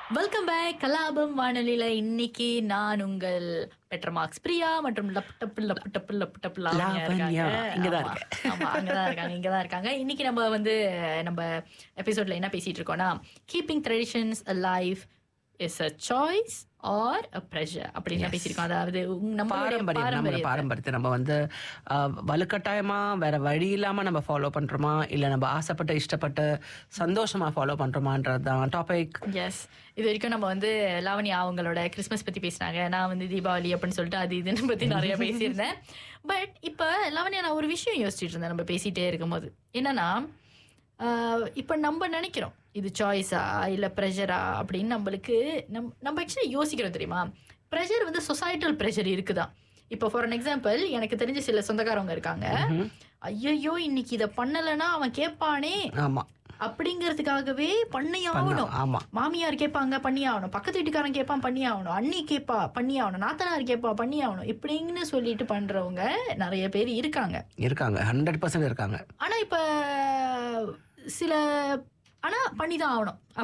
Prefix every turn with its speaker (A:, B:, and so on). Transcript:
A: Welcome back கலாபம் வானொலியில இன்னைக்கு நான் உங்கள் பெட்ர மார்க்ஸ் பிரியா மற்றும் lub dub lub dub lub dub Lavanya
B: Lavanya.
A: இருக்காங்க.
B: இங்கதான்
A: ஆமா. ஆமா அங்கதான் இருக்காங்க இங்கதான் இருக்காங்க இன்னைக்கு நம்ம வந்து நம்ம எபிசோட்ல என்ன பேசிட்டு இருக்கோம்னா keeping traditions life is a choice or a pressure அப்படின்னு தான் பேசியிருக்கோம் அதாவது உங்க- நம்மளுடைய
B: பாரம்பரியம் நம்மளோட
A: பாரம்பரியம்
B: பாரம்பரியத்தை நம்ம வந்து ஆஹ், வலுக்கட்டாயமா வேற வழி இல்லாம நம்ம ஃபாலோ பண்றோமா இல்ல நம்ம ஆசைப்பட்டு இஷ்டப்பட்டு சந்தோஷமா ஃபாலோ பண்றோமான்றது தான் டாபிக்
A: எஸ் இது வரைக்கும் நம்ம வந்து லாவண்யா அவங்களோட கிறிஸ்மஸ் பத்தி பேசினாங்க நான் வந்து தீபாவளி அப்படின்னு சொல்லிட்டு அது இதுன்னு பத்தி நிறைய பேசியிருந்தேன் பட் இப்ப லாவண்யா நான் ஒரு விஷயம் யோசிச்சுட்டு இருந்தேன் நம்ம பேசிட்டே இருக்கும்போது என்னன்னா ஆஹ் இப்ப நம்ம நினைக்கிறோம் இது சாய்ஸா இல்ல ப்ரெஷரா அப்படின்னு நம்மளுக்கு நம் நம்ம ஆக்சுவலி யோசிக்கிறோம் தெரியுமா ப்ரெஷர் வந்து சொசைட்டல் ப்ரெஷர் இருக்குதான் இப்போ ஃபார் அன் எக்ஸாம்பிள் எனக்கு தெரிஞ்ச சில சொந்தக்காரவங்க இருக்காங்க ஐயையோ இன்னைக்கு இதை பண்ணலைன்னா அவன் கேட்பானே
B: ஆமா
A: அப்படிங்கிறதுக்காகவே பண்ணி ஆகணும்
B: ஆமா
A: மாமியார் கேட்பாங்க பண்ணி ஆகணும் பக்கத்து வீட்டுக்காரன் கேட்பான் பண்ணி ஆகணும் அண்ணி கேட்பா பண்ணி ஆகணும் நாத்தனார் கேட்பா பண்ணி ஆகணும் இப்படின்னு சொல்லிட்டு பண்றவங்க நிறைய பேர் இருக்காங்க
B: இருக்காங்க ஹண்ட்ரட் பர்சன்ட் இருக்காங்க
A: ஆனா இப்ப சில ஆனா பண்ணிதான் ஆகணும்